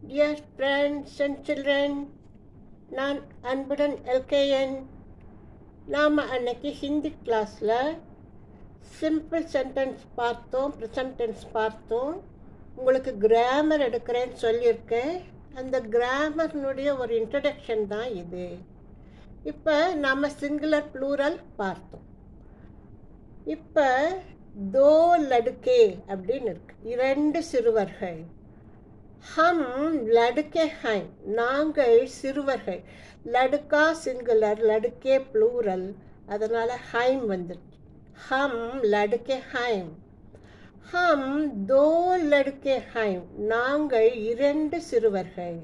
Dear friends and children, நான் அன்புடன் LKN நாம் அன்னைக்கு ஹிந்தி கிளாஸில் சிம்பிள் சென்டென்ஸ் பார்த்தோம் ப்ரெசன்ட் டென்ஸ் பார்த்தோம் உங்களுக்கு கிராமர் எடுக்கிறேன்னு சொல்லியிருக்கேன் அந்த கிராமர்னுடைய ஒரு இன்ட்ரடக்ஷன் தான் இது இப்போ நாம் சிங்குலர் ப்ளூரல் பார்த்தோம் இப்போ தோ லடுக்கே அப்படின்னு இருக்கு இரண்டு சிறுவர்கள் ஹம் லடுக்கே ஹைம் நாங்கள் சிறுவர்கள் லடுக்கா சிங்குலர் லடுக்கே ப்ளூரல் அதனால் ஹைம் வந்துருச்சு ஹம் லடுக்கே ஹைம் ஹம் தோ லடுக்கே ஹைம் நாங்கள் இரண்டு சிறுவர்கள்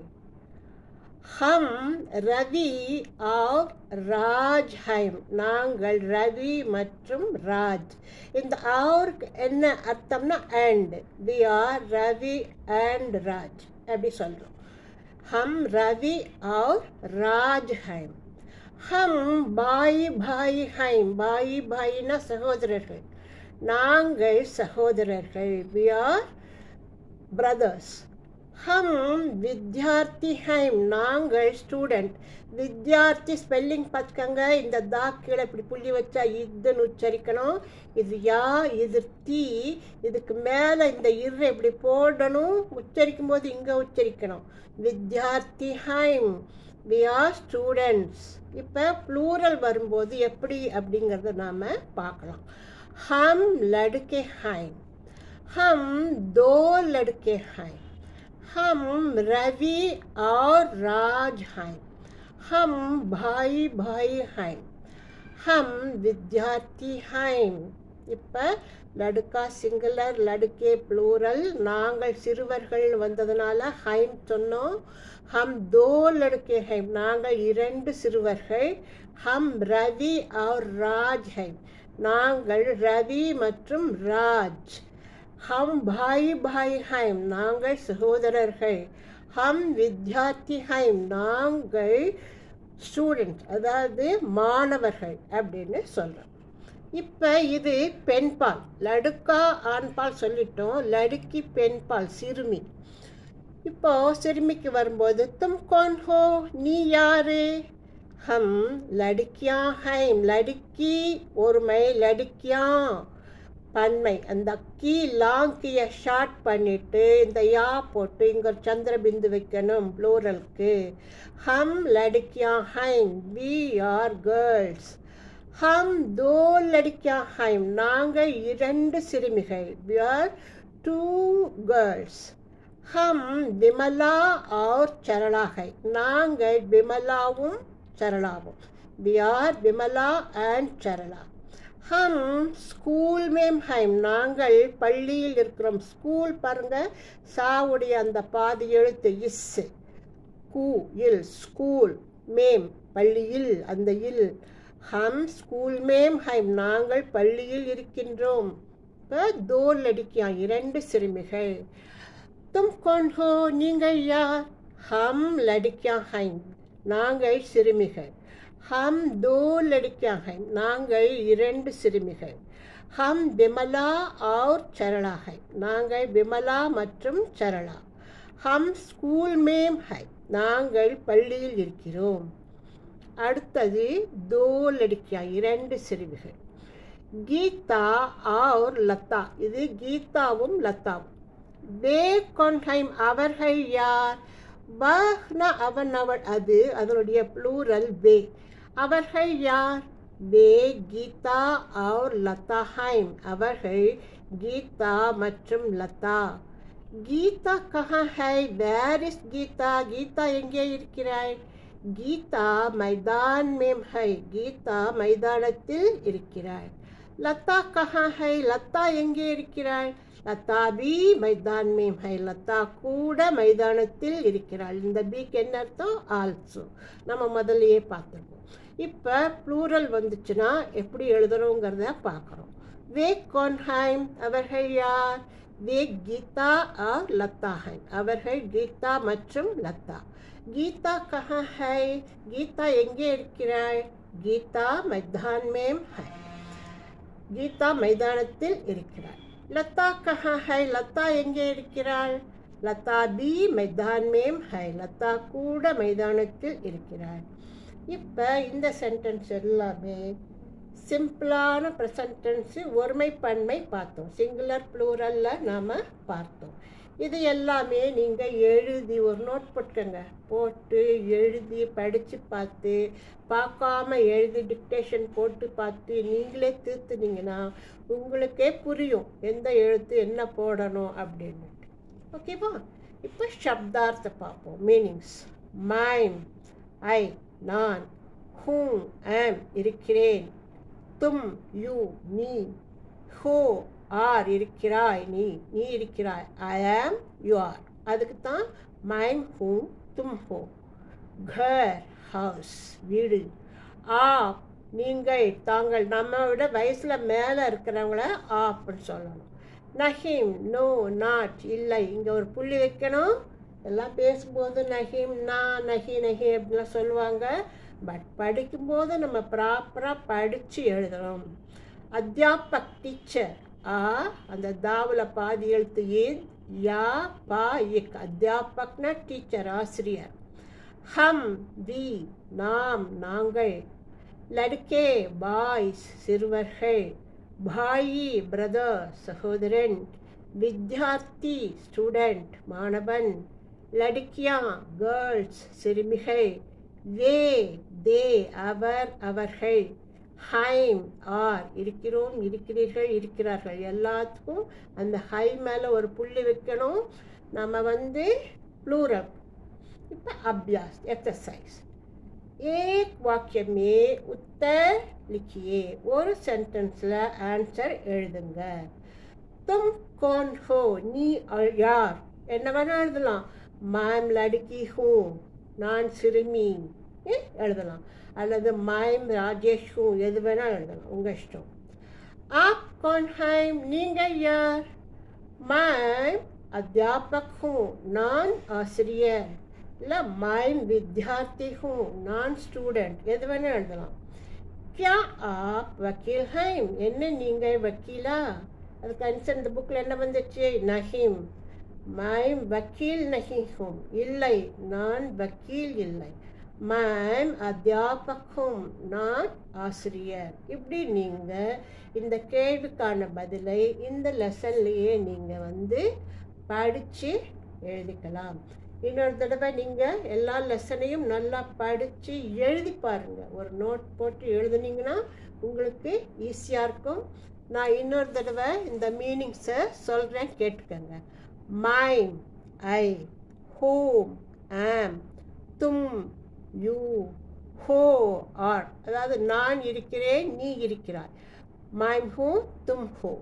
ஹம் ரவி ஆர் ராஜ் ஹைம் நாங்கள் ரவி மற்றும் ராஜ் இந்த ஆருக்கு என்ன அர்த்தம்னா and we are Ravi and Raj அப்படி சொல்கிறோம் ஹம் ரவி ஆர் ராஜ் ஹைம் ஹம் பாய் பாய் ஹைம் பாய் பாயினா சகோதரர்கள் நாங்கள் சகோதரர்கள் வி ஆர் பிரதர்ஸ் ஹம் வித்யார்த்தி ஹைம் நாங்கள் ஸ்டூடெண்ட் வித்யார்த்தி ஸ்பெல்லிங் பார்த்துக்கங்க இந்த தா கீழே இப்படி புள்ளி வச்சா இதுன்னு உச்சரிக்கணும் இது யா இது தீ இதுக்கு மேலே இந்த இரு இப்படி போடணும் உச்சரிக்கும் போது இங்கே உச்சரிக்கணும் வித்யார்த்தி ஹைம் வி ஆர் ஸ்டூடெண்ட்ஸ் இப்போ ப்ளூரல் வரும்போது எப்படி அப்படிங்கிறத நாம் பார்க்கலாம் ஹம் லடுக்கே ஹைம் ஹம் தோ லடுக்கே ஹைம் हम रवि और राज हैं हम भाई भाई हैं हम विद्यार्थी हैं இப்போ லடுக்கா சிங்குலர் லடுக்கே ப்ளூரல் நாங்கள் சிறுவர்கள் வந்ததுனால ஹைம் சொன்னோம் ஹம் தோ லடுக்கே ஹைம் நாங்கள் இரண்டு சிறுவர்கள் ஹம் ரவி और ராஜ் ஹைம் நாங்கள் ரவி மற்றும் ராஜ் ஹம் பாய் பாய் ஹைம் நாங்கள் சகோதரர்கள் ஹம் வித்யார்த்தி ஹைம் நாங்கள் ஸ்டூடெண்ட் அதாவது மாணவர்கள் அப்படின்னு சொல்கிறோம் இப்போ இது பெண்பால் லடுக்கா ஆண்பால் சொல்லிட்டோம் லடுக்கி பெண்பால் சிறுமி இப்போ சிறுமிக்கு வரும்போது தும் கோன் ஹோ நீ யாரு ஹம் லடுக்கியா ஹைம் லடுக்கி ஒருமை லடுக்கியா பன்மை அந்த கீ லாங் கீயை ஷார்ட் பண்ணிட்டு இந்த யா போட்டு இங்கே ஒரு சந்திர பிந்து வைக்கணும் ப்ளூரலுக்கு ஹம் லடுக்கியா ஹைம் வி ஆர் கேர்ள்ஸ் ஹம் தோ லடுக்கியா ஹைம் நாங்கள் இரண்டு சிறுமிகள் வி ஆர் டூ கேர்ள்ஸ் ஹம் விமலா ஆர் சரளாகை நாங்கள் விமலாவும் சரளாவும் we are Vimala and Sarala ஹம் ஸ்கூல் மேம் ஹைம் நாங்கள் பள்ளியில் இருக்கிறோம் ஸ்கூல் பாருங்க சாவுடைய அந்த பாதி எழுத்து இஸ் கூ இல் ஸ்கூல் மேம் பள்ளியில் அந்த இல் ஹம் ஸ்கூல் மேம் ஹைம் நாங்கள் பள்ளியில் இருக்கின்றோம் இப்போ தோல் அடிக்கியா இரண்டு சிறுமிகள் தும் கொன் ஹோ நீங்கள் யார் ஹம் லடிக்கியா ஹைம் நாங்கள் சிறுமிகள் ஹம் தோ லடுக்கியா ஹைம் நாங்கள் இரண்டு சிறுமிகள் ஹம் விமலா ஆர் சரளா ஹை நாங்கள் விமலா மற்றும் சரளா ஹம் ஸ்கூல் மேம் ஹை நாங்கள் பள்ளியில் இருக்கிறோம் அடுத்தது தோ லடுக்கியா இரண்டு சிறுமிகள் கீதா ஆர் லதா இது கீதாவும் லதாவும் வே கொன்ஹைம் அவர்கள் யார் வஹ்னா அவன் அவள் அது அதனுடைய ப்ளூரல் வே அவர்கள் யார் வே கீதா और லதா ஹைம் அவர்கள் கீதா மற்றும் லதா கீதா கஹா ஹை வேர் இஸ் கீதா கீதா எங்கே இருக்கிறாய் கீதா மைதான் மேம் ஹை கீதா மைதானத்தில் இருக்கிறாய் லதா கஹா ஹை லதா எங்கே இருக்கிறாய் லதா பி மைதான் மேம் ஹை லதா கூட மைதானத்தில் இருக்கிறாள் இந்த பிக்கு என்ன அர்த்தம் ஆல்சோ நம்ம முதல்லையே பார்த்துருக்கோம் இப்போ ப்ளூரல் வந்துச்சுன்னா எப்படி எழுதுறோங்கிறத பார்க்குறோம் வே கொன்ஹைம் அவர்கள் யார் வே கீதா ஆர் லதா ஹைம் அவர்கள் கீதா மற்றும் லதா கீதா கஹா ஹை கீதா எங்கே இருக்கிறாய் கீதா மைதான் மேம் ஹை கீதா மைதானத்தில் இருக்கிறாள் லதா கஹா ஹை லதா எங்கே இருக்கிறாள் லதா பி மைதான் மேம் ஹை லதா கூட மைதானத்தில் இருக்கிறார் இப்போ இந்த சென்டென்ஸ் எல்லாமே சிம்பிளான ப்ரெசன்டென்ஸு ஒருமைப்பன்மை பார்த்தோம் சிங்குலர் ப்ளூரலில் நாம் பார்த்தோம் இது எல்லாமே நீங்கள் எழுதி ஒரு நோட் போட்டுக்கோங்க போட்டு எழுதி படித்து பார்த்து பார்க்காம எழுதி டிக்டேஷன் போட்டு பார்த்து நீங்களே தீர்த்துனீங்கன்னா உங்களுக்கே புரியும் எந்த எழுத்து என்ன போடணும் அப்படின்னு ஓகேவா இப்போ சப்தார்த்த பார்ப்போம் மீனிங்ஸ் மைம் ஐ நான் ஹூம் ஆம் இருக்கிறேன் தும் யூ நீ ஹோ ஆர் இருக்கிறாய் நீ நீ இருக்கிறாய் ஐ ஆம் யூ ஆர் அதுக்கு தான் மைம் ஹூம் தும் ஹோ घर ஹவுஸ் வீடு ஆ நீங்கள் தாங்கள் நம்ம விட வயசில் மேலே இருக்கிறவங்கள ஆ அப்படின்னு சொல்லணும் நஹீம் நோ நாட் இல்லை இங்கே ஒரு புள்ளி வைக்கணும் எல்லாம் பேசும்போது நஹீம் நா நஹி நஹி அப்படின்லாம் சொல்லுவாங்க பட் படிக்கும்போது நம்ம ப்ராப்பராக படித்து எழுதணும் அத்தியாபக் டீச்சர் ஆ அந்த தாவில் பாதி எழுத்து ஏன் யா பா இக் அத்தியாபக்னா டீச்சர் ஆசிரியர் ஹம் வி நாம் நாங்கள் லடுக்கே பாய்ஸ் சிறுவர்கள் பாயி பிரதர் சகோதரன் வித்யார்த்தி ஸ்டூடெண்ட் மாணவன் லடுக்கியா கேர்ள்ஸ் சிறுமிகள் வே தே அவர் அவர்கள் ஹைம் ஆர் இருக்கிறோம் இருக்கிறீர்கள் இருக்கிறார்கள் எல்லாத்துக்கும் அந்த ஹை மேலே ஒரு புள்ளி வைக்கணும் நம்ம வந்து ப்ளூரல் இப்போ अभ्यास एक्सरसाइज एक वाक्य में उत्तर लिखिए ஒரு சென்டென்ஸில் ஆன்சர் எழுதுங்க தும் கौन हो நீ யார் என்ன வேணால் எழுதலாம் மேம் லடுக்கி ஹூ நான் சிறுமி எழுதலாம் அல்லது மைம் ராஜேஷ் ஹூ எது வேணால் எழுதலாம் உங்கள் இஷ்டம் ஆப் कौन है நீங்கள் யார் மைம் அத்தியாபக் ஹூ நான் ஆசிரியர் இல்லை மைம் வித்யார்த்தி ஹூ நான் ஸ்டூடெண்ட் எது வேணால் எழுதலாம் क्या आप वकील हैं என்ன நீங்கள் வக்கீலா அதுக்கு ஆன்சர் இந்த புக்கில் என்ன வந்துச்சு நஹீம் மைம் வக்கீல் நஹி ஹூம் இல்லை நான் வக்கீல் இல்லை மேம் அத்தியாபகம் நான் ஆசிரியர் இப்படி நீங்கள் இந்த கேள்விக்கான பதிலை இந்த லெசன்லேயே நீங்கள் வந்து படித்து எழுதிக்கலாம் இன்னொரு தடவை நீங்கள் எல்லா லெசனையும் நல்லா படித்து எழுதி பாருங்கள் ஒரு நோட் போட்டு எழுதுனீங்கன்னா உங்களுக்கு ஈஸியாக இருக்கும் நான் இன்னொரு தடவை இந்த மீனிங்ஸை சொல்கிறேன் கேட்டுக்கோங்க மைம் ஐ ஹோம் ஆம் தும் யூ ஹோ ஆர் அதாவது நான் இருக்கிறேன் நீ இருக்கிறாய் மைம் ஹூ தும் ஹோ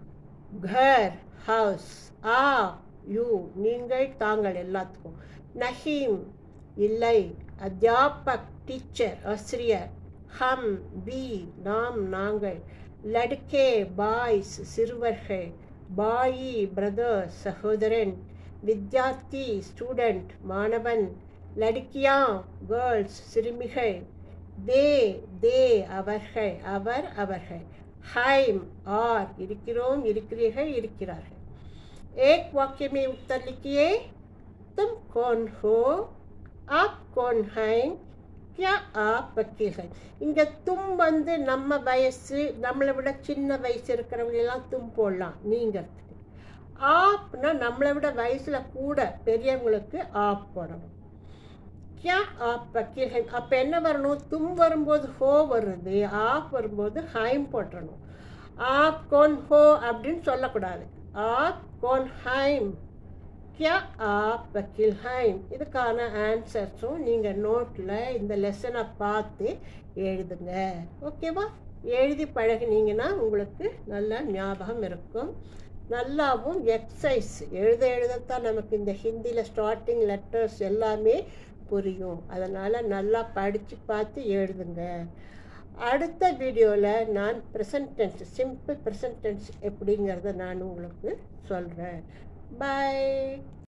घर ஹவுஸ் ஆ யூ நீங்கள் தாங்கள் எல்லாத்துக்கும் நஹீம் இல்லை அத்தியாபக் டீச்சர் ஆசிரியர் ஹம் வி நாம் நாங்கள் லடுக்கே பாய்ஸ் சிறுவர்கள் பாயி பிரதர் சகோதரன் வித்யார்த்தி ஸ்டூடெண்ட் மாணவன் லடுக்கியா கேர்ள்ஸ் சிறுமிகள் தே தே அவர்கள் அவர் அவர்கள் ஹைம் ஆர் இருக்கிறோம் இருக்கிறீர்கள் இருக்கிறார்கள் एक वाक्य में उत्तर लिखिए तुम कौन हो आप कौन हैं क्या आप वकील हैं இங்கே தும் வந்து நம்ம வயசு நம்மளை விட சின்ன வயசு இருக்கிறவங்க எல்லாம் தும் போடலாம் நீங்கிறதுக்கு ஆப்னா நம்மளை விட வயசில் கூட பெரியவங்களுக்கு ஆப் போடணும் கியா ஆப் வக்கீல் ஹை அப்போ என்ன வரணும் தும் வரும்போது ஹோ வருது ஆப் வரும்போது ஹைம் போட்டுறணும் ஆப் கோன் ஹோ அப்படின்னு சொல்லக்கூடாது ஆப் கோன் ஹைம் கியா ஆப் வக்கீல் ஹைம் இதுக்கான ஆன்சர்ஸும் நீங்கள் நோட்டில் இந்த லெசனை பார்த்து எழுதுங்க ஓகேவா எழுதி பழகினீங்கன்னா உங்களுக்கு நல்லா ஞாபகம் இருக்கும் நல்லாவும் எக்ஸசைஸ் எழுத எழுதத்தான் நமக்கு இந்த ஹிந்தியில் ஸ்டார்டிங் லெட்டர்ஸ் எல்லாமே புரியும் அதனால் நல்லா படித்து பார்த்து எழுதுங்க அடுத்த வீடியோவில் நான் ப்ரெசன்டென்ஸ் சிம்பிள் ப்ரெசன்டென்ஸ் எப்படிங்கிறத நான் உங்களுக்கு சொல்கிறேன் பாய்